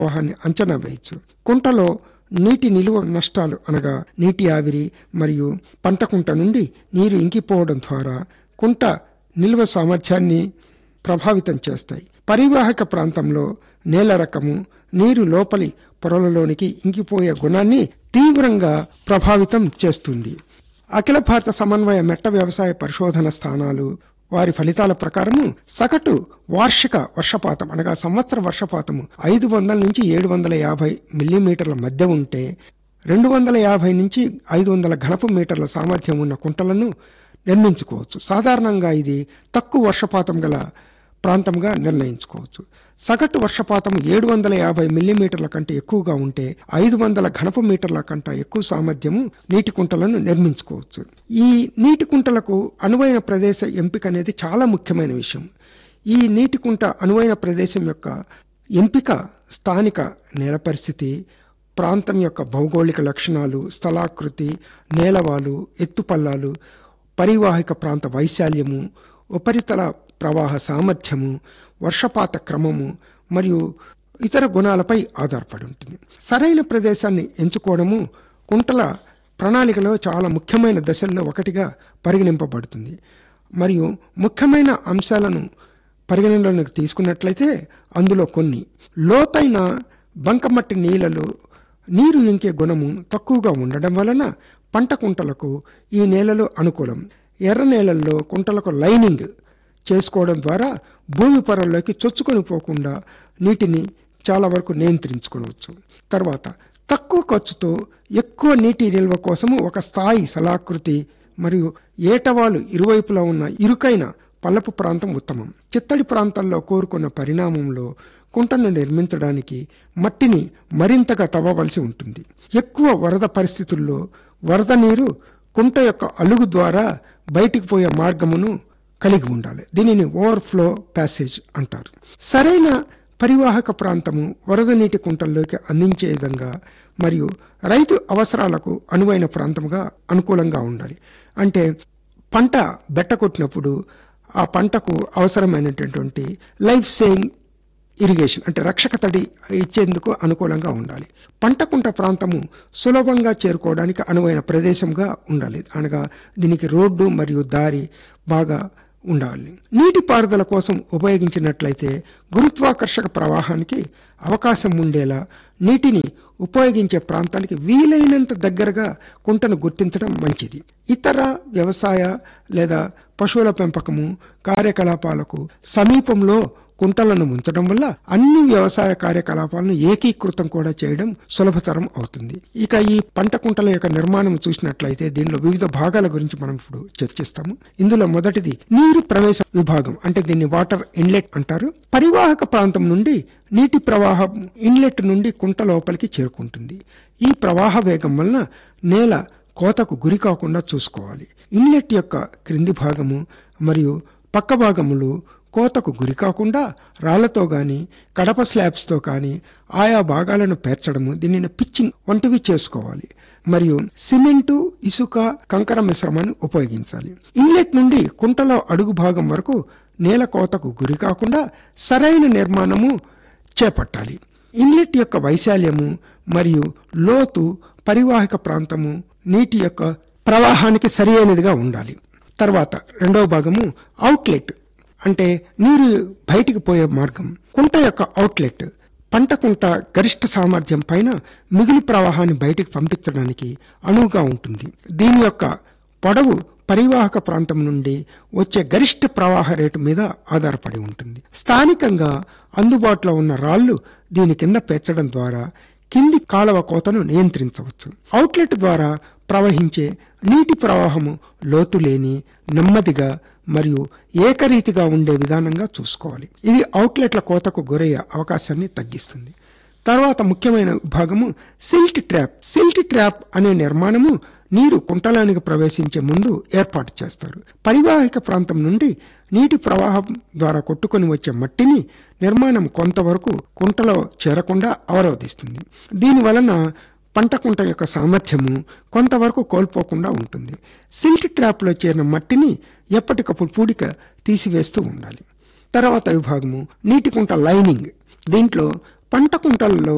ప్రవాహాన్ని అంచనా వేయచ్చు కుంటలో నీటి నిలువ నష్టాలు అనగా నీటి ఆవిరి మరియు పంట కుంట నుండి నీరు ఇంకిపోవడం ద్వారా కుంట నిల్వ సామర్థ్యాన్ని ప్రభావితం చేస్తాయి పరివాహక ప్రాంతంలో నేల రకము నీరు లోపలి పొరలలోనికి ఇంకిపోయే గుణాన్ని తీవ్రంగా ప్రభావితం చేస్తుంది అఖిల భారత సమన్వయ మెట్ట వ్యవసాయ పరిశోధన స్థానాలు వారి ఫలితాల ప్రకారము సగటు వార్షిక వర్షపాతం అనగా సంవత్సర వర్షపాతము ఐదు వందల నుంచి ఏడు వందల యాభై మిల్లీమీటర్ల మధ్య ఉంటే రెండు వందల యాభై నుంచి ఐదు వందల ఘనపు మీటర్ల సామర్థ్యం ఉన్న కుంటలను నిర్మించుకోవచ్చు సాధారణంగా ఇది తక్కువ వర్షపాతం గల ప్రాంతంగా నిర్ణయించుకోవచ్చు సగటు వర్షపాతం ఏడు వందల యాభై మిల్లీమీటర్ల కంటే ఎక్కువగా ఉంటే ఐదు వందల ఘనపు మీటర్ల కంటే ఎక్కువ సామర్థ్యము నీటి కుంటలను నిర్మించుకోవచ్చు ఈ నీటి కుంటలకు అనువైన ప్రదేశ ఎంపిక అనేది చాలా ముఖ్యమైన విషయం ఈ నీటి కుంట అనువైన ప్రదేశం యొక్క ఎంపిక స్థానిక నేల పరిస్థితి ప్రాంతం యొక్క భౌగోళిక లక్షణాలు స్థలాకృతి నేలవాలు ఎత్తుపల్లాలు పరివాహిక ప్రాంత వైశాల్యము ఉపరితల ప్రవాహ సామర్థ్యము వర్షపాత క్రమము మరియు ఇతర గుణాలపై ఆధారపడి ఉంటుంది సరైన ప్రదేశాన్ని ఎంచుకోవడము కుంటల ప్రణాళికలో చాలా ముఖ్యమైన దశల్లో ఒకటిగా పరిగణింపబడుతుంది మరియు ముఖ్యమైన అంశాలను పరిగణనలోకి తీసుకున్నట్లయితే అందులో కొన్ని లోతైన బంకమట్టి నీళ్ళలో నీరు ఇంకే గుణము తక్కువగా ఉండడం వలన పంట కుంటలకు ఈ నేలలు అనుకూలం ఎర్ర నేలల్లో కుంటలకు లైనింగ్ చేసుకోవడం ద్వారా భూమి పొరల్లోకి చొచ్చుకొని పోకుండా నీటిని చాలా వరకు నియంత్రించుకోవచ్చు తర్వాత తక్కువ ఖర్చుతో ఎక్కువ నీటి నిల్వ కోసము ఒక స్థాయి సలాకృతి మరియు ఏటవాలు ఇరువైపులా ఉన్న ఇరుకైన పల్లపు ప్రాంతం ఉత్తమం చిత్తడి ప్రాంతాల్లో కోరుకున్న పరిణామంలో కుంటను నిర్మించడానికి మట్టిని మరింతగా తవ్వవలసి ఉంటుంది ఎక్కువ వరద పరిస్థితుల్లో వరద నీరు కుంట యొక్క అలుగు ద్వారా బయటికి పోయే మార్గమును కలిగి ఉండాలి దీనిని ఓవర్ఫ్లో ప్యాసేజ్ అంటారు సరైన పరివాహక ప్రాంతము వరద నీటి కుంటల్లోకి అందించే విధంగా మరియు రైతు అవసరాలకు అనువైన ప్రాంతముగా అనుకూలంగా ఉండాలి అంటే పంట బెట్ట కొట్టినప్పుడు ఆ పంటకు అవసరమైనటువంటి లైఫ్ సేయింగ్ ఇరిగేషన్ అంటే రక్షక తడి ఇచ్చేందుకు అనుకూలంగా ఉండాలి పంటకుంట ప్రాంతము సులభంగా చేరుకోవడానికి అనువైన ప్రదేశంగా ఉండాలి అనగా దీనికి రోడ్డు మరియు దారి బాగా ఉండాలి నీటిపారుదల కోసం ఉపయోగించినట్లయితే గురుత్వాకర్షక ప్రవాహానికి అవకాశం ఉండేలా నీటిని ఉపయోగించే ప్రాంతానికి వీలైనంత దగ్గరగా కుంటను గుర్తించడం మంచిది ఇతర వ్యవసాయ లేదా పశువుల పెంపకము కార్యకలాపాలకు సమీపంలో కుంటలను ఉంచడం వల్ల అన్ని వ్యవసాయ కార్యకలాపాలను ఏకీకృతం కూడా చేయడం సులభతరం అవుతుంది ఇక ఈ పంట కుంటల యొక్క నిర్మాణం చూసినట్లయితే దీనిలో వివిధ భాగాల గురించి మనం ఇప్పుడు చర్చిస్తాము ఇందులో మొదటిది నీరు ప్రవేశ విభాగం అంటే దీన్ని వాటర్ ఇన్లెట్ అంటారు పరివాహక ప్రాంతం నుండి నీటి ప్రవాహం ఇన్లెట్ నుండి కుంట లోపలికి చేరుకుంటుంది ఈ ప్రవాహ వేగం వలన నేల కోతకు గురి కాకుండా చూసుకోవాలి ఇన్లెట్ యొక్క క్రింది భాగము మరియు పక్క భాగములు కోతకు గురి కాకుండా రాళ్లతో గాని కడప స్లాబ్స్తో కానీ ఆయా భాగాలను పేర్చడము దీనిని పిచ్చింగ్ వంటివి చేసుకోవాలి మరియు సిమెంటు ఇసుక కంకర మిశ్రమాన్ని ఉపయోగించాలి ఇన్లెట్ నుండి కుంటలో అడుగు భాగం వరకు నేల కోతకు గురి కాకుండా సరైన నిర్మాణము చేపట్టాలి ఇన్లెట్ యొక్క వైశాల్యము మరియు లోతు పరివాహక ప్రాంతము నీటి యొక్క ప్రవాహానికి సరియైనదిగా ఉండాలి తర్వాత రెండవ భాగము అవుట్లెట్ అంటే నీరు బయటికి పోయే మార్గం కుంట యొక్క అవుట్లెట్ పంట కుంట గరిష్ట సామర్థ్యం పైన మిగులు ప్రవాహాన్ని బయటికి పంపించడానికి అనువుగా ఉంటుంది దీని యొక్క పొడవు పరివాహక ప్రాంతం నుండి వచ్చే గరిష్ట ప్రవాహ రేటు మీద ఆధారపడి ఉంటుంది స్థానికంగా అందుబాటులో ఉన్న రాళ్లు దీని కింద పేర్చడం ద్వారా కింది కాలవ కోతను నియంత్రించవచ్చు అవుట్లెట్ ద్వారా ప్రవహించే నీటి ప్రవాహము లోతు లేని నెమ్మదిగా మరియు ఏకరీతిగా ఉండే విధానంగా చూసుకోవాలి ఇది అవుట్లెట్ల కోతకు గురయ్యే అవకాశాన్ని తగ్గిస్తుంది తర్వాత ముఖ్యమైన విభాగము సిల్ట్ ట్రాప్ సిల్ట్ ట్రాప్ అనే నిర్మాణము నీరు కుంటలానికి ప్రవేశించే ముందు ఏర్పాటు చేస్తారు పరివాహిక ప్రాంతం నుండి నీటి ప్రవాహం ద్వారా కొట్టుకొని వచ్చే మట్టిని నిర్మాణం కొంతవరకు కుంటలో చేరకుండా అవరోధిస్తుంది దీని వలన పంట కుంట యొక్క సామర్థ్యము కొంతవరకు కోల్పోకుండా ఉంటుంది సిల్ట్ ట్రాప్లో చేరిన మట్టిని ఎప్పటికప్పుడు పూడిక తీసివేస్తూ ఉండాలి తర్వాత విభాగము నీటి కుంట లైనింగ్ దీంట్లో పంట కుంటలలో